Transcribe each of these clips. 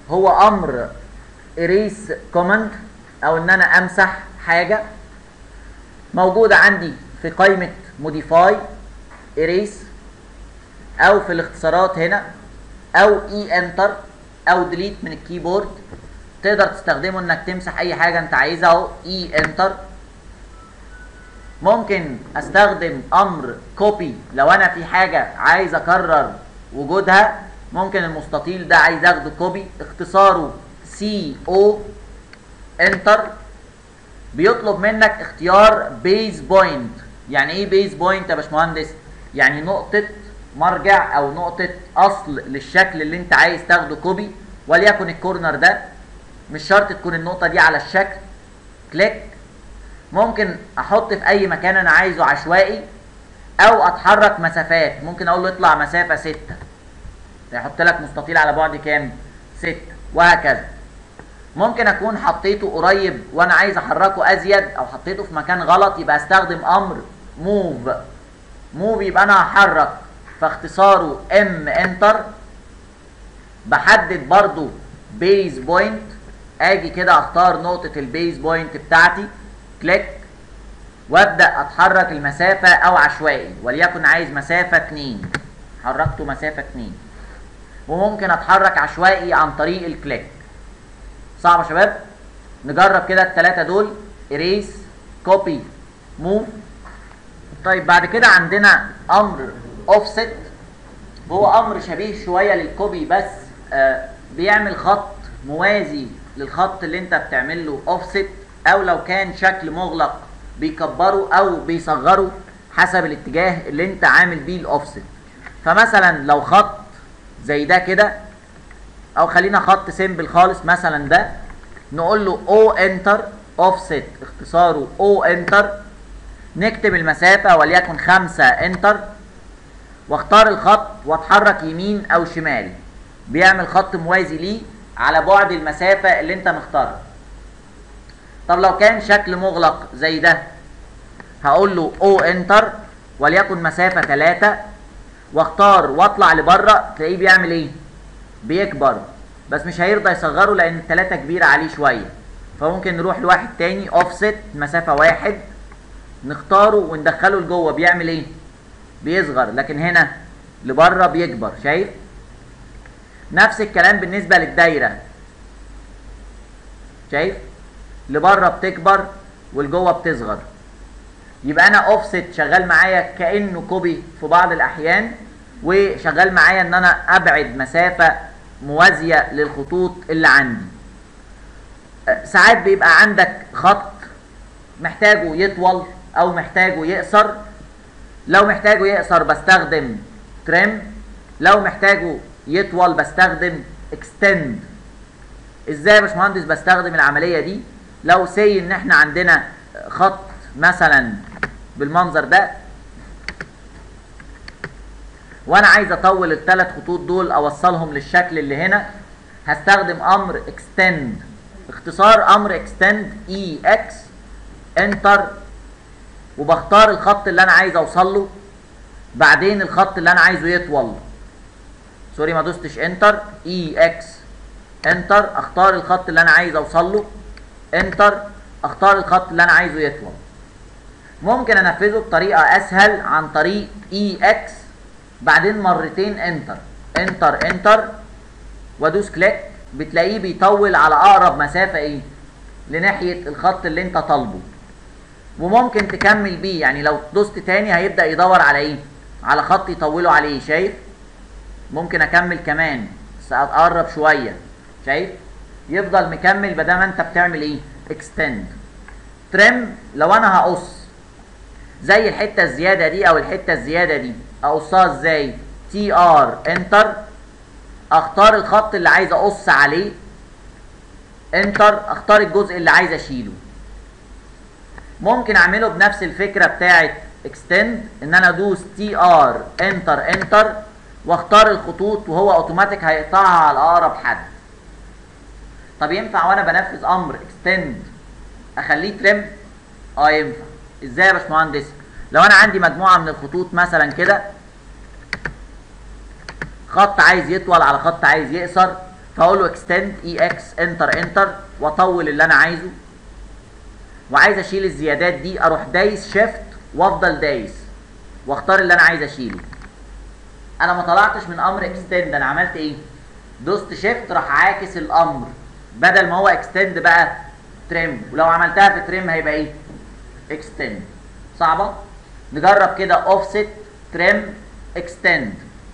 هو امر erase command او ان انا امسح حاجه موجوده عندي في قائمه modify erase او في الاختصارات هنا او اي انتر او ديليت من الكيبورد تقدر تستخدمه انك تمسح اي حاجه انت عايزها اهو اي انتر ممكن استخدم امر كوبي لو انا في حاجه عايز اكرر وجودها ممكن المستطيل ده عايز اخده كوبي اختصاره سي او انتر بيطلب منك اختيار بيز بوينت يعني ايه بيز بوينت يا باشمهندس يعني نقطه مرجع او نقطه اصل للشكل اللي انت عايز تاخده كوبي وليكن الكورنر ده مش شرط تكون النقطه دي على الشكل كليك ممكن احط في اي مكان انا عايزه عشوائي او اتحرك مسافات ممكن اقول له اطلع مسافه 6 يحط لك مستطيل على بعد كام 6 وهكذا ممكن اكون حطيته قريب وانا عايز احركه ازيد او حطيته في مكان غلط يبقى استخدم امر موف موف يبقى انا هحرك فاختصاره ام انتر بحدد برضو بيز بوينت اجي كده اختار نقطة البيز بوينت بتاعتي كليك وابدا اتحرك المسافة او عشوائي وليكن عايز مسافة 2 حركته مسافة 2 وممكن اتحرك عشوائي عن طريق الكليك صعب يا شباب نجرب كده الثلاثة دول erase copy move طيب بعد كده عندنا امر offset هو امر شبيه شوية للكوبي بس آه بيعمل خط موازي للخط اللي انت بتعمل له offset او لو كان شكل مغلق بيكبره او بيصغره حسب الاتجاه اللي انت عامل بيه الاوفست فمثلا لو خط زي ده كده او خلينا خط سيمبل خالص مثلا ده نقول له او انتر اوفست اختصاره او انتر نكتب المسافة وليكن خمسة انتر واختار الخط واتحرك يمين او شمال بيعمل خط موازي ليه على بعد المسافة اللي انت مختارها طب لو كان شكل مغلق زي ده هقول له او انتر وليكن مسافة 3 واختار واطلع لبره تلاقيه بيعمل ايه بيكبر بس مش هيرضى يصغره لان التلاتة كبيرة عليه شوية فممكن نروح لواحد تاني اوفست مسافة واحد نختاره وندخله لجوه بيعمل ايه بيصغر لكن هنا لبره بيكبر شايف نفس الكلام بالنسبة للدايرة شايف لبره بتكبر ولجوه بتصغر يبقى انا اوفست شغال معايا كانه كوبي في بعض الاحيان وشغال معايا ان انا ابعد مسافه موازيه للخطوط اللي عندي ساعات بيبقى عندك خط محتاجه يطول او محتاجه يقصر لو محتاجه يقصر بستخدم تريم لو محتاجه يطول بستخدم اكستند ازاي يا باشمهندس بستخدم العمليه دي لو سي ان احنا عندنا خط مثلا بالمنظر ده وانا عايز اطول الثلاث خطوط دول اوصلهم للشكل اللي هنا هستخدم امر extend اختصار امر extend اي اكس انتر وبختار الخط اللي انا عايز اوصل له بعدين الخط اللي انا عايزه يطول سوري ما دوستش انتر اي اكس انتر اختار الخط اللي انا عايز اوصل له انتر اختار الخط اللي انا عايزه يطول ممكن انفذه بطريقه اسهل عن طريق اي اكس بعدين مرتين انتر انتر انتر وادوس كليك بتلاقيه بيطول على اقرب مسافه ايه لناحيه الخط اللي انت طالبه وممكن تكمل بيه يعني لو دوست تاني هيبدا يدور على ايه على خط يطوله عليه شايف ممكن اكمل كمان بس اقرب شويه شايف يفضل مكمل بدل ما انت بتعمل ايه اكستند ترم لو انا هقص زي الحته الزياده دي او الحته الزياده دي اقصها ازاي تي ار انتر اختار الخط اللي عايز اقص عليه انتر اختار الجزء اللي عايز اشيله ممكن اعمله بنفس الفكره بتاعه اكستند ان انا ادوس تي ار انتر انتر واختار الخطوط وهو اوتوماتيك هيقطعها على اقرب حد طب ينفع وانا بنفذ امر اكستند اخليه ترم اه ينفع ازاي يا باشمهندس لو انا عندي مجموعه من الخطوط مثلا كده خط عايز يطول على خط عايز يقصر فاقول له اكستند اي اكس انتر انتر واطول اللي انا عايزه وعايز اشيل الزيادات دي اروح دايس شيفت وافضل دايس واختار اللي انا عايز اشيله انا ما طلعتش من امر اكستند انا عملت ايه دوست شيفت راح عاكس الامر بدل ما هو اكستند بقى تريم ولو عملتها في تريم هيبقى ايه اكستند صعبه نجرب كده اوفست تريم اكستند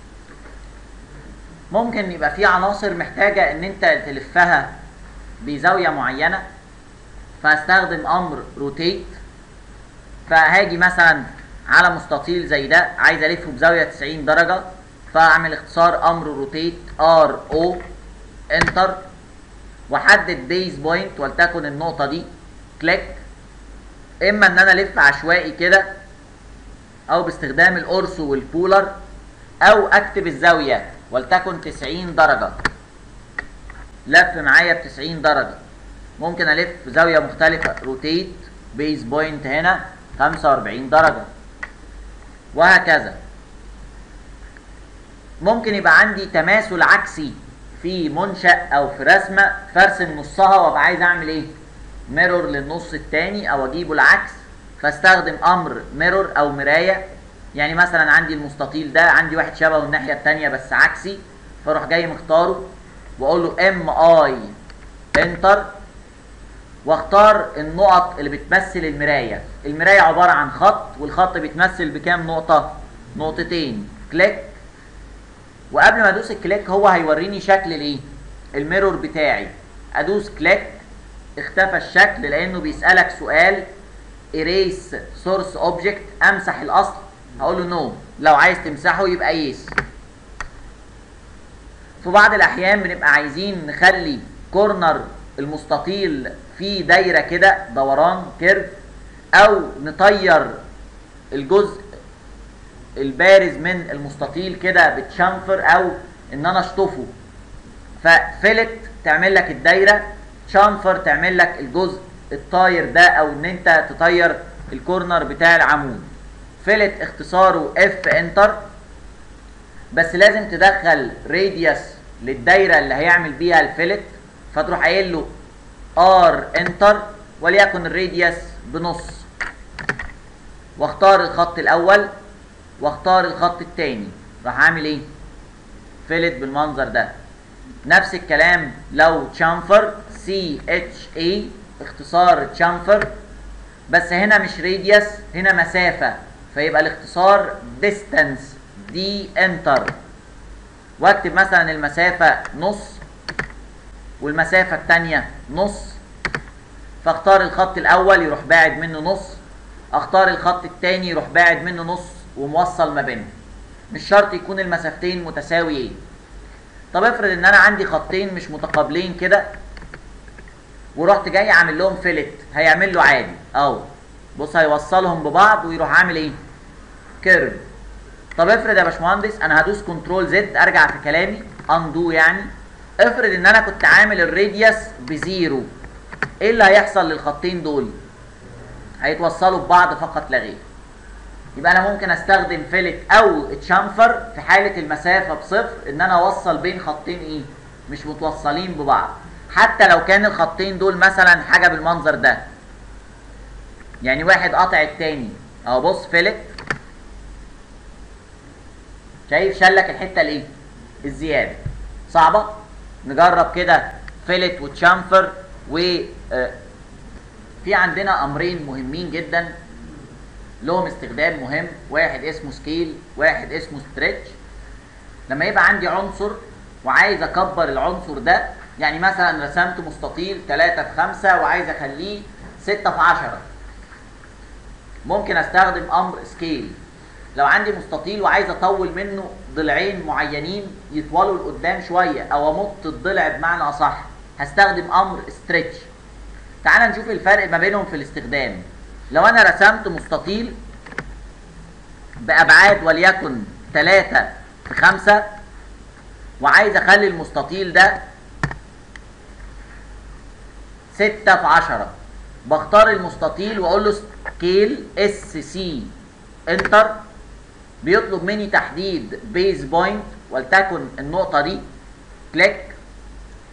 ممكن يبقى في عناصر محتاجه ان انت تلفها بزاويه معينه فاستخدم امر روتيت فهاجي مثلا على مستطيل زي ده عايز الفه بزاويه 90 درجه فاعمل اختصار امر روتيت ار او انتر واحدد بيز بوينت ولتكن النقطه دي كليك اما ان انا الف عشوائي كده او باستخدام القرص والبولر او اكتب الزاويه ولتكن 90 درجه لف معايا ب 90 درجه ممكن الف زاويه مختلفه روتيت بيز بوينت هنا 45 درجه وهكذا ممكن يبقى عندي تماثل عكسي في منشأ او في رسمه فارسم نصها وابقى عايز اعمل ايه ميرور للنص التاني او اجيبه العكس فاستخدم امر ميرور او مرايه يعني مثلا عندي المستطيل ده عندي واحد شبهه الناحيه التانيه بس عكسي فاروح جاي مختاره واقول له ام اي انتر واختار النقط اللي بتمثل المرايه المرايه عباره عن خط والخط بيتمثل بكام نقطه نقطتين كليك وقبل ما ادوس الكليك هو هيوريني شكل الايه الميرور بتاعي ادوس كليك اختفى الشكل لانه بيسالك سؤال erase source object امسح الاصل هقول له نو no. لو عايز تمسحه يبقى يس في بعض الاحيان بنبقى عايزين نخلي كورنر المستطيل فيه دايره كده دوران كيرف او نطير الجزء البارز من المستطيل كده بتشنفر او ان انا اشطفه ففلت تعمل لك الدايره شنفر تعمل لك الجزء الطاير ده او ان انت تطير الكورنر بتاع العمود فلت اختصاره اف انتر بس لازم تدخل راديوس للدايره اللي هيعمل بيها الفلت فتروح قايل له ار انتر وليكن الراديوس بنص واختار الخط الاول واختار الخط الثاني راح اعمل ايه فلت بالمنظر ده نفس الكلام لو تشامفر سي اتش اي اختصار تشامفر بس هنا مش راديوس هنا مسافة فيبقى الاختصار distance دي انتر واكتب مثلا المسافة نص والمسافة التانية نص فاختار الخط الاول يروح باعد منه نص اختار الخط التاني يروح باعد منه نص وموصل ما بينهم مش شرط يكون المسافتين متساويين طب افرض ان انا عندي خطين مش متقابلين كده ورحت جاي عامل لهم فيلت هيعمل له عادي اهو بص هيوصلهم ببعض ويروح عامل ايه كيرف طب افرض يا باشمهندس انا هدوس كنترول زد ارجع في كلامي اندو يعني افرض ان انا كنت عامل الراديوس بزيرو ايه اللي هيحصل للخطين دول هيتوصلوا ببعض فقط لا غير يبقى انا ممكن استخدم فيلت او تشامفر في حاله المسافه بصفر ان انا اوصل بين خطين ايه مش متوصلين ببعض حتى لو كان الخطين دول مثلا حاجه بالمنظر ده يعني واحد قاطع التاني اهو بص فيلت شايف شلك الحته الايه الزياده صعبه نجرب كده فيلت وتشامفر و آه في عندنا امرين مهمين جدا لهم استخدام مهم واحد اسمه سكيل واحد اسمه ستريتش لما يبقى عندي عنصر وعايز اكبر العنصر ده يعني مثلا رسمت مستطيل 3 في 5 وعايز اخليه 6 في 10 ممكن استخدم امر سكيل لو عندي مستطيل وعايز اطول منه ضلعين معينين يطولوا لقدام شويه او امط الضلع بمعنى اصح هستخدم امر ستريتش تعال نشوف الفرق ما بينهم في الاستخدام لو انا رسمت مستطيل بابعاد وليكن 3 في 5 وعايز اخلي المستطيل ده 6 في 10 بختار المستطيل واقول له سكيل اس سي انتر بيطلب مني تحديد بيز بوينت ولتكن النقطة دي كليك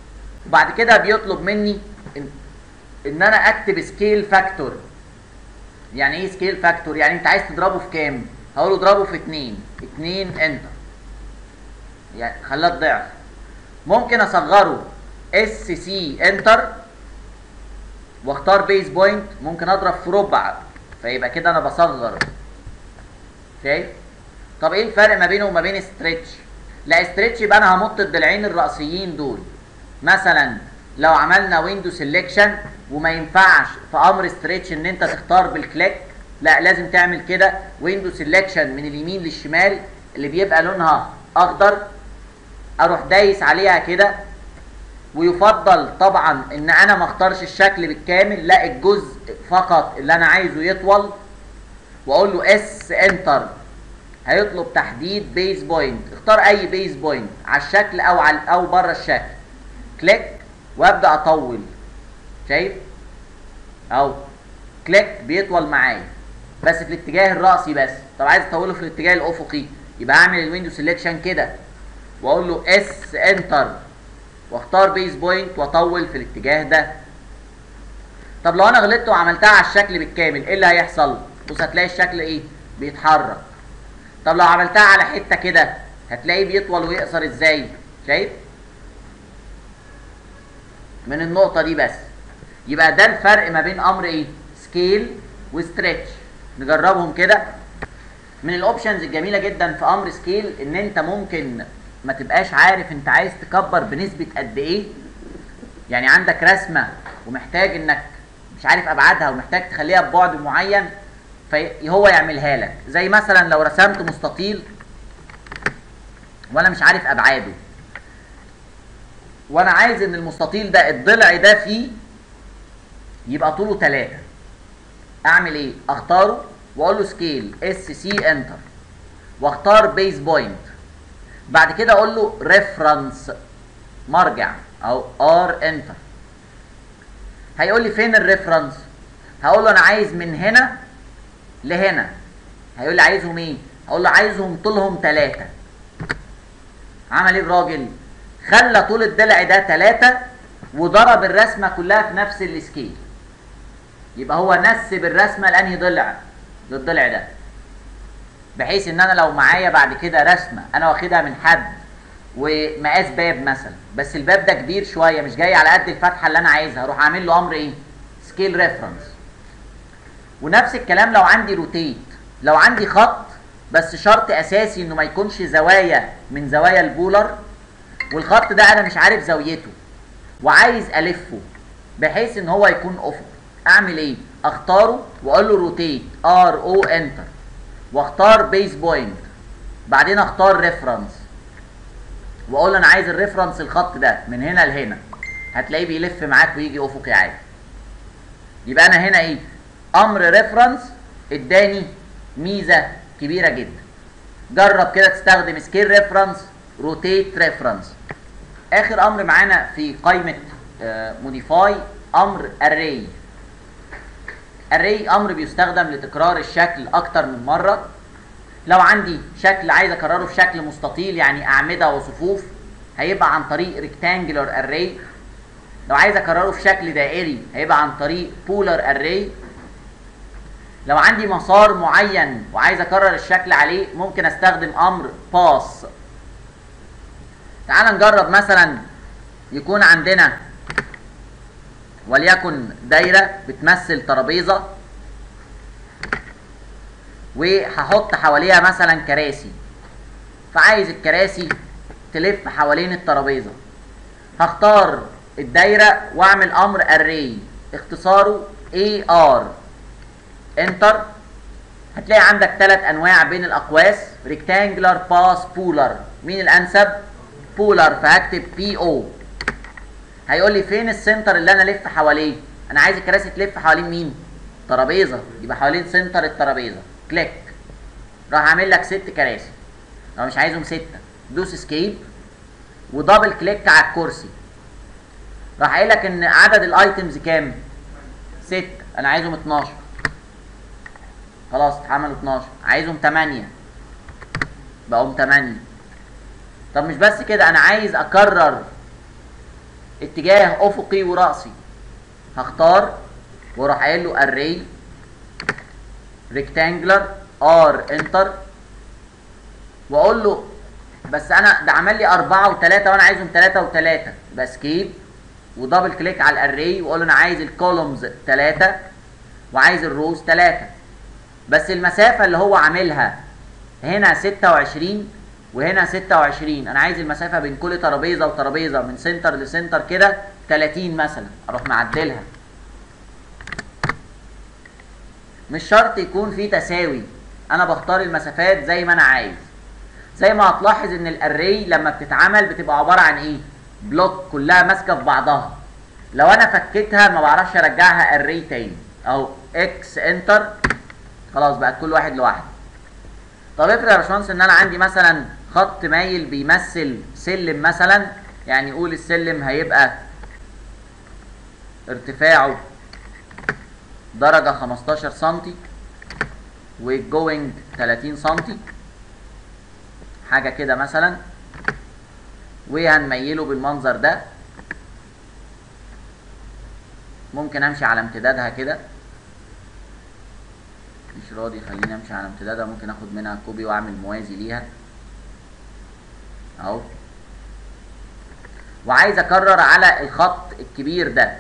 وبعد كده بيطلب مني ان, ان انا اكتب سكيل فاكتور يعني ايه سكيل فاكتور يعني انت عايز تضربه في كام هقول له اضربه في 2 2 انتر يعني خلاه الضعف ممكن اصغره اس سي انتر واختار بيز بوينت ممكن اضرب في ربع فيبقى كده انا بصغر شايف طب ايه الفرق ما بينه وما بين ستريتش لا ستريتش يبقى انا همط الضلعين الرئيسيين دول مثلا لو عملنا ويندو سيلكشن وما ينفعش في امر ستريتش ان انت تختار بالكليك لا لازم تعمل كده ويندو سيلكشن من اليمين للشمال اللي بيبقى لونها اخضر اروح دايس عليها كده ويفضل طبعا ان انا ما اختارش الشكل بالكامل لا الجزء فقط اللي انا عايزه يطول واقول له اس انتر هيطلب تحديد بيز بوينت اختار اي بيز بوينت على الشكل او على او بره الشكل كليك وابدا اطول شايف اهو كليك بيطول معايا بس في الاتجاه الرأسي بس طب عايز اطوله في الاتجاه الافقي يبقى اعمل الويندو سيلكشن كده واقول له اس انتر واختار بيز بوينت واطول في الاتجاه ده طب لو انا غلطت وعملتها على الشكل بالكامل ايه اللي هيحصل بص هتلاقي الشكل ايه بيتحرك طب لو عملتها على حته كده هتلاقيه بيطول ويقصر ازاي شايف من النقطه دي بس يبقى ده الفرق ما بين امر ايه سكيل وستريتش نجربهم كده من الاوبشنز الجميله جدا في امر سكيل ان انت ممكن ما تبقاش عارف انت عايز تكبر بنسبه قد ايه يعني عندك رسمه ومحتاج انك مش عارف ابعادها ومحتاج تخليها ببعد معين فهو يعملها لك زي مثلا لو رسمت مستطيل وانا مش عارف ابعاده وانا عايز ان المستطيل ده الضلع ده فيه يبقى طوله 3 اعمل ايه اختاره واقول له سكيل اس سي انتر واختار بيز بوينت بعد كده اقول له ريفرنس مرجع او ار انتر هيقول لي فين الريفرنس هقول له انا عايز من هنا لهنا هيقول لي عايزهم ايه هقول له عايزهم طولهم 3 عمل ايه الراجل خلى طول الضلع ده 3 وضرب الرسمه كلها في نفس السكيل يبقى هو نسب الرسمه لانهي ضلع للضلع ده بحيث ان انا لو معايا بعد كده رسمه انا واخدها من حد ومقاس باب مثلا بس الباب ده كبير شويه مش جاي على قد الفتحه اللي انا عايزها اروح اعمل له امر ايه سكيل ريفرنس ونفس الكلام لو عندي روتيت لو عندي خط بس شرط اساسي انه ما يكونش زوايا من زوايا البولر والخط ده انا مش عارف زاويته وعايز الفه بحيث ان هو يكون افق اعمل ايه اختاره واقول له روتيت ار او انتر واختار بيز بوينت بعدين اختار ريفرنس واقول له انا عايز الريفرنس الخط ده من هنا لهنا هتلاقيه بيلف معاك ويجي افقي عادي يبقى انا هنا ايه امر ريفرنس اداني ميزه كبيره جدا جرب كده تستخدم سكيل ريفرنس روتيت ريفرنس اخر امر معانا في قائمه موديفاي امر array array امر بيستخدم لتكرار الشكل اكتر من مره لو عندي شكل عايز اكرره في شكل مستطيل يعني اعمده وصفوف هيبقى عن طريق rectangular array لو عايز اكرره في شكل دائري هيبقى عن طريق polar array لو عندي مسار معين وعايز اكرر الشكل عليه ممكن استخدم امر pass تعال نجرب مثلا يكون عندنا وليكن دايره بتمثل ترابيزه وهحط حواليها مثلا كراسي فعايز الكراسي تلف حوالين الترابيزه هختار الدايره واعمل امر array اختصاره AR انتر هتلاقي عندك ثلاث انواع بين الاقواس ريكتانجلر باس بولر مين الانسب بولر فهكتب بي او هيقول لي فين السنتر اللي انا الف حواليه انا عايز الكراسي تلف حوالين مين ترابيزه يبقى حوالين سنتر الترابيزه كليك راح عامل لك ست كراسي لو مش عايزهم سته دوس اسكيب ودبل كليك على الكرسي راح قايل لك ان عدد الايتمز كام ستة انا عايزهم 12 خلاص اتعملوا 12 عايزهم 8 بقوا 8 طب مش بس كده انا عايز اكرر اتجاه افقي ورأسي هختار واروح قايل له array rectangular r enter واقول له بس انا ده عمل لي أربعة وثلاثة وانا عايزهم ثلاثة وثلاثة يبقى اسكيب ودبل كليك على الاري واقول له انا عايز الكولومز ثلاثة وعايز الروز ثلاثة بس المسافة اللي هو عاملها هنا 26 وهنا 26 انا عايز المسافة بين كل ترابيزة وترابيزة من سنتر لسنتر كده 30 مثلا اروح معدلها مش شرط يكون في تساوي انا بختار المسافات زي ما انا عايز زي ما هتلاحظ ان الاري لما بتتعمل بتبقى عباره عن ايه بلوك كلها ماسكه في بعضها لو انا فكيتها ما بعرفش ارجعها اري تاني او اكس انتر خلاص بقت كل واحد لوحده طب افرض يا باشمهندس ان انا عندي مثلا خط مايل بيمثل سلم مثلا يعني قول السلم هيبقى ارتفاعه درجة 15 سنتي والجوينج 30 سنتي حاجة كده مثلا وهنميله بالمنظر ده ممكن امشي على امتدادها كده مش راضي خليني امشي على امتدادها ممكن اخد منها كوبي واعمل موازي ليها اهو وعايز اكرر على الخط الكبير ده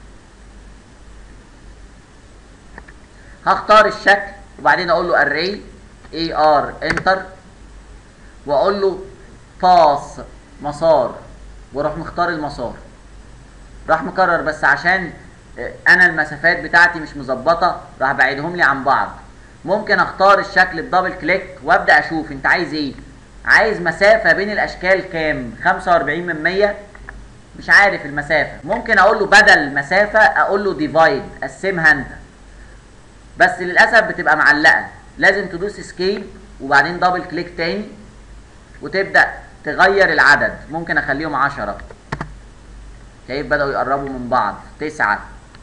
هختار الشكل وبعدين اقول له array ar enter واقول له باس مسار واروح مختار المسار راح مكرر بس عشان انا المسافات بتاعتي مش مظبطه راح بعيدهم لي عن بعض ممكن اختار الشكل بدبل كليك وابدا اشوف انت عايز ايه عايز مسافه بين الاشكال كام 45 من 100 مش عارف المسافه ممكن اقول له بدل مسافه اقول له ديفايد قسمها انت بس للاسف بتبقى معلقه لازم تدوس اسكيب وبعدين دبل كليك تاني وتبدا تغير العدد ممكن اخليهم 10 شايف بداوا يقربوا من بعض تسعة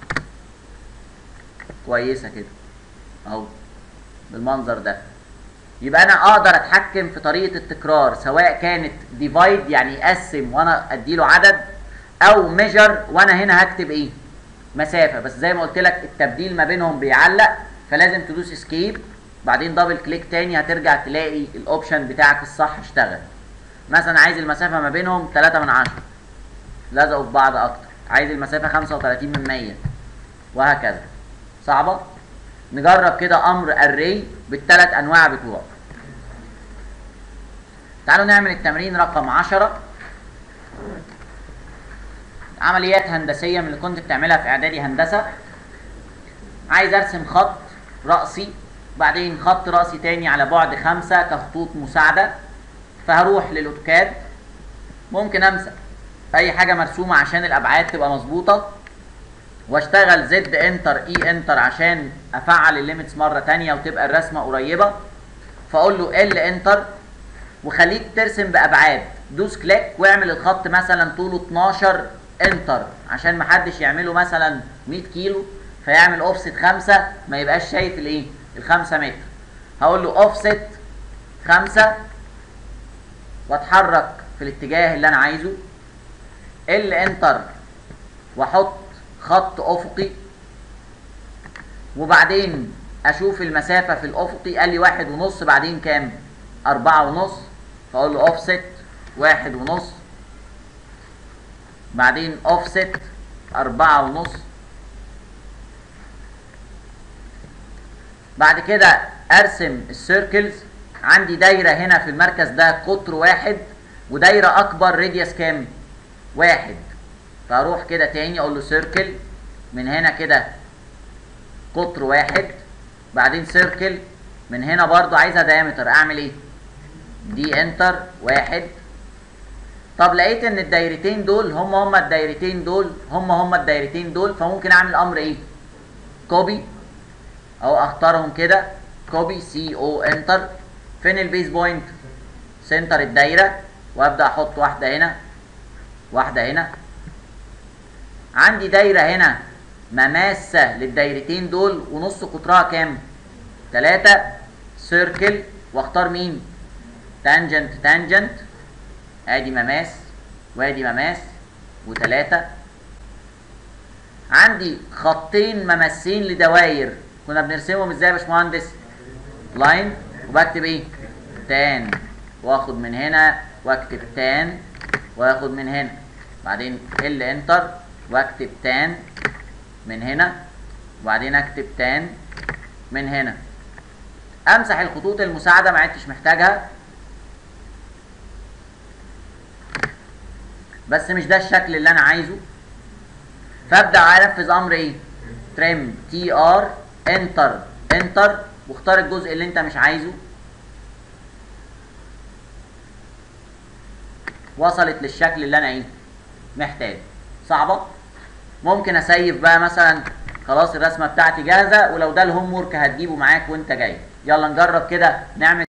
كويسه كده اهو بالمنظر ده يبقى انا اقدر اتحكم في طريقه التكرار سواء كانت ديفايد يعني يقسم وانا اديله عدد او ميجر وانا هنا هكتب ايه مسافه بس زي ما قلت لك التبديل ما بينهم بيعلق فلازم تدوس اسكيب بعدين دبل كليك تاني هترجع تلاقي الاوبشن بتاعك الصح اشتغل مثلا عايز المسافه ما بينهم 3 من 10 لزقوا في بعض اكتر عايز المسافه 35 من 100 وهكذا صعبه نجرب كده امر array بالثلاث انواع بتوعه تعالوا نعمل التمرين رقم 10 عمليات هندسيه من اللي كنت بتعملها في اعدادي هندسه عايز ارسم خط راسي بعدين خط راسي تاني على بعد خمسة كخطوط مساعدة فهروح للاوتوكاد ممكن امسك اي حاجة مرسومة عشان الابعاد تبقى مظبوطة واشتغل زد انتر اي انتر عشان افعل الليميتس مرة تانية وتبقى الرسمة قريبة فاقول له ال انتر وخليك ترسم بابعاد دوس كليك واعمل الخط مثلا طوله 12 انتر عشان محدش يعمله مثلا 100 كيلو فيعمل اوفست 5 ما يبقاش شايف الايه الخمسة متر هقول له اوفست 5 واتحرك في الاتجاه اللي انا عايزه ال انتر واحط خط افقي وبعدين اشوف المسافة في الافقي قال لي واحد ونص بعدين كام اربعة ونص فاقول له اوفست واحد ونص بعدين اوفست أربعة ونص بعد كده ارسم السيركلز عندي دايرة هنا في المركز ده قطر واحد ودايرة اكبر راديوس كام واحد فاروح كده تاني اقول له سيركل من هنا كده قطر واحد بعدين سيركل من هنا برضو عايزها دايمتر اعمل ايه دي انتر واحد طب لقيت ان الدايرتين دول هم هم الدايرتين دول هم هم الدايرتين دول فممكن اعمل امر ايه كوبي او اختارهم كده كوبي سي او انتر فين البيز بوينت سنتر الدايره وابدا احط واحده هنا واحده هنا عندي دايره هنا مماسه للدايرتين دول ونص قطرها كام 3 سيركل واختار مين تانجنت تانجنت ادي مماس وادي مماس وتلاتة عندي خطين ممسين لدوائر كنا بنرسمهم ازاي يا باشمهندس لاين وبكتب ايه تان واخد من هنا واكتب تان واخد من هنا بعدين ال انتر واكتب تان من هنا وبعدين اكتب تان من هنا امسح الخطوط المساعده ما عدتش محتاجها بس مش ده الشكل اللي انا عايزه فابدا انفذ امر ايه تريم تي ار انتر انتر واختار الجزء اللي انت مش عايزه وصلت للشكل اللي انا ايه محتاجه صعبه ممكن اسيف بقى مثلا خلاص الرسمه بتاعتي جاهزه ولو ده الهوم ورك هتجيبه معاك وانت جاي يلا نجرب كده نعمل